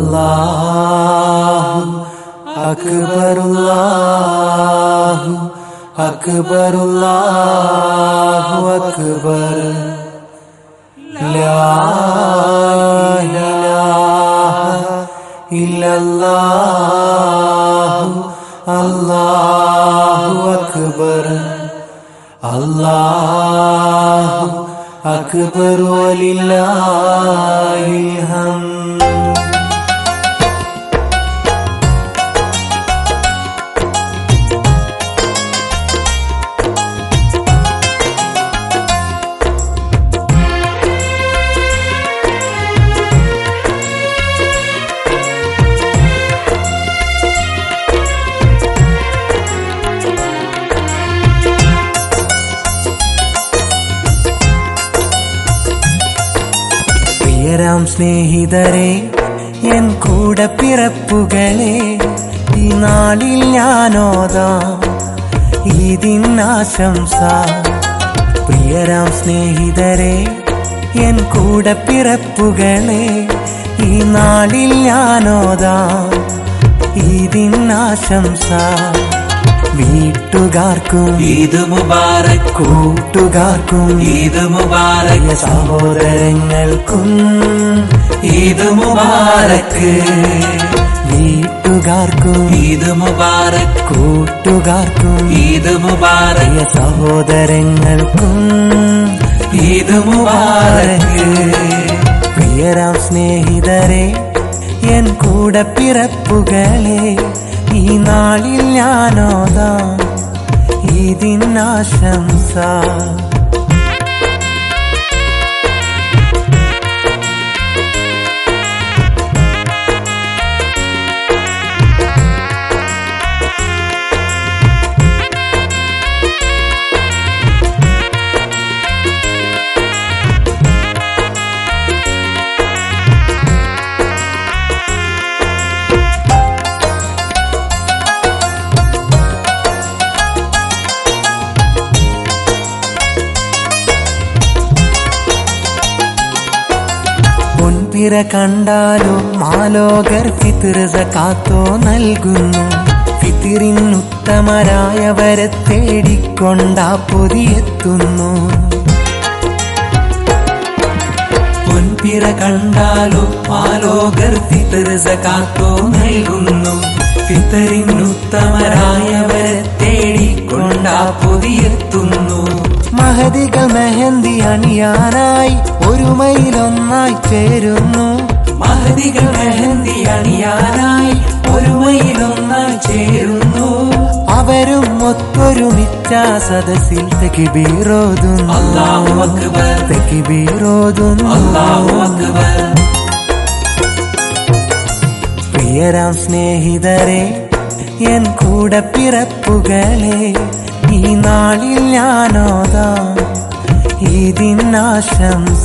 അല്ലാഹു അക്ബറുല്ലാഹു അക്ബറുല്ലാഹു അക്ബർ ലാ ഇലാഹ ഇല്ലല്ലാഹു അല്ലാഹു അക്ബർ അല്ലാഹു അക്ബർ വലില്ലാഹിൽ ഹംദ് പ്രിയരാം സ്നേഹിതരെ എൻ കൂടെ പിറപ്പുകളെ ഈ നാളിൽ ഞാനോതാം ഇതിനാശംസ പ്രിയരാം സ്നേഹിതരെ എൻ കൂടെ പിറപ്പുകളെ ഈ നാളിൽ ഞാനോതാം ഇതിനാശംസ വീട്ടുകാർക്കും ഈദ് മുബാറക് കൂട്ടുകാർക്കും ഈദ് മുബാറക് സഹോദരങ്ങൾക്കും ഈദ് മുബാറക് വീട്ടുകാർക്കും ഈദ് മുബാറക് കൂട്ടുകാർക്കും ഈദ് മുബാറക് പ്രിയ സഹോദരങ്ങൾക്കും ഈദ് മുബാറക് പ്രിയരാം സ്നേഹിതരെ എൻ കൂടെ പിറപ്പുകളെ ഈ നാളിൽ ഞാനോതാം ഇതിനാശംസ പൊൻപിറ കണ്ടാലോ മാലോകർ ഫിത്തിർ സക്കാത്തോ നൽകുന്നു ഫിത്തിറിനുത്തമരായവരെ തേടിക്കൊണ്ടാ പൊതിയെത്തുന്നു പൊൻപിറ കണ്ടാലോ ആലോകർ ഫിത്തർ സകാത്തോ നൽകുന്നു ഫിത്തറിനുത്തമരായവരെ തേടിക്കൊണ്ടാ പൊതിയെത്തുന്നു മഹതികൾ മെഹന്തി അണിയാനായി ഒരു മൈലൊന്നായി ചേരുന്നു മഹതികൾ മെഹന്തി അണിയാനായി ഒരുമയിലൊന്നായി ചേരുന്നു അവരും ഒത്തൊരുമിച്ച സദസ്സിൽ തെക്കിബീറോതുന്നു അല്ലാഹു അക്ബർ തെക്കിബീറോതുന്നു അല്ലാഹു അക്ബർ പ്രിയരാം സ്നേഹിതരെ എൻ കൂടെ പിറപ്പുകളെ ഈ നാളിൽ ഞാനോതാം ഇതിനാശംസ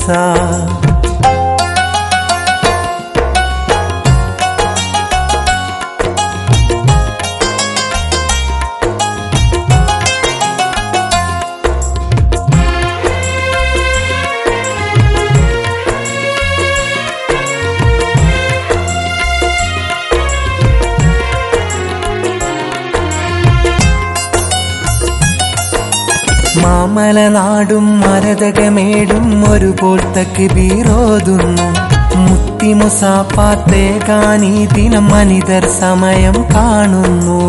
മാമലനാടും മരതകമേടും ഒരുപോൽ തക്ബീറോതുന്നു മുത്തിമുസാപ്പാത്തേകാനീ ദിനം മനിതർ സമയം കാണുന്നു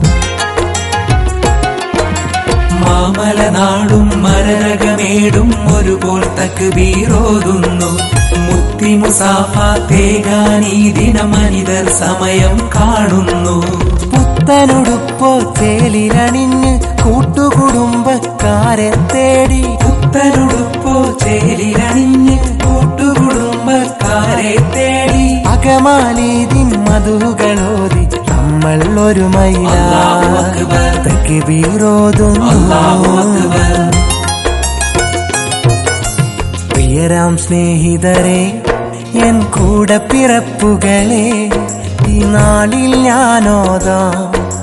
മാമലനാടും മരരകമേടും ഒരുപോൽ തക്ബീറോതുന്നു മുത്തി മുസാഫാത്തേകാൻ ഈ ദിനമനിതർ സമയം കാണുന്നു പുത്തനുടുപ്പോ ചേലിലണിഞ്ഞ് കൂട്ടുകുടുംബക്കാരെ തേടി പുത്തനുടുപ്പോ ചേലിലണിഞ്ഞ് കൂട്ടുകുടുംബക്കാരെ തേടി അകമാലീതിൻ മധുകളോതി നമ്മൾ ഒരു അല്ലാഹു അക്ബർ. മൈലോതുന്നു അല്ലാഹു അക്ബർ പ്രിയരാം സ്നേഹിതരെ എൻ കൂടെ പിറപ്പുകളെ ഈ നാളിൽ ഞാനോതാം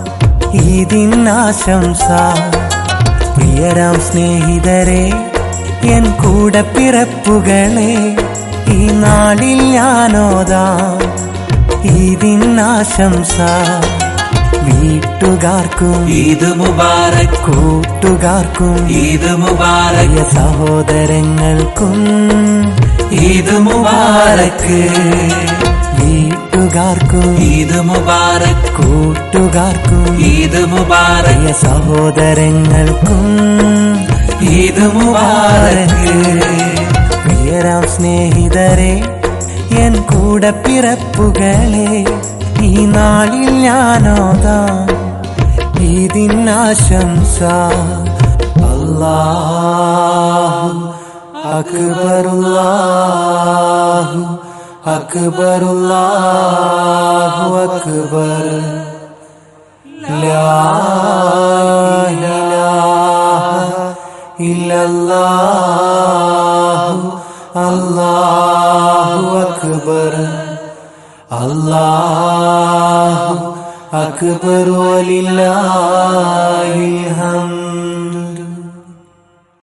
ഇതിനാശംസ പ്രിയരാം സ്നേഹിതരെ എൻ കൂടെ പിറപ്പുകളെ ഈ നാളിൽ ഞാനോതാം ഈദിനാശംസ വീട്ടുകാർക്കും ഈദ് മുബാറക് കൂട്ടുകാർക്കും ഈദ് മുബാറക് പ്രിയ സഹോദരങ്ങൾക്കും ഈദ് മുബാറക് വീട്ടുകാർക്കും ഈദ് മുബാറക് കൂട്ടുകാർക്കും ഈദ് മുബാറക് പ്രിയ സഹോദരങ്ങൾക്കും ഈദ് മുബാറക് പ്രിയരാം സ്നേഹിതരെ എൻ കൂടെ പിറപ്പുകളെ ഈ നാളിൽ ഞാനോതാം ഇതിനാശംസ അല്ലാഹു അക്ബറുല്ലാഹു അക്ബറുല്ലാഹു അക്ബർ ലാ ഇലാഹ ഇല്ലല്ലാഹു അല്ലാഹു അക്ബർ അല്ലാഹു അക്ബർ വലില്ലാഹിൽ ഹംദ്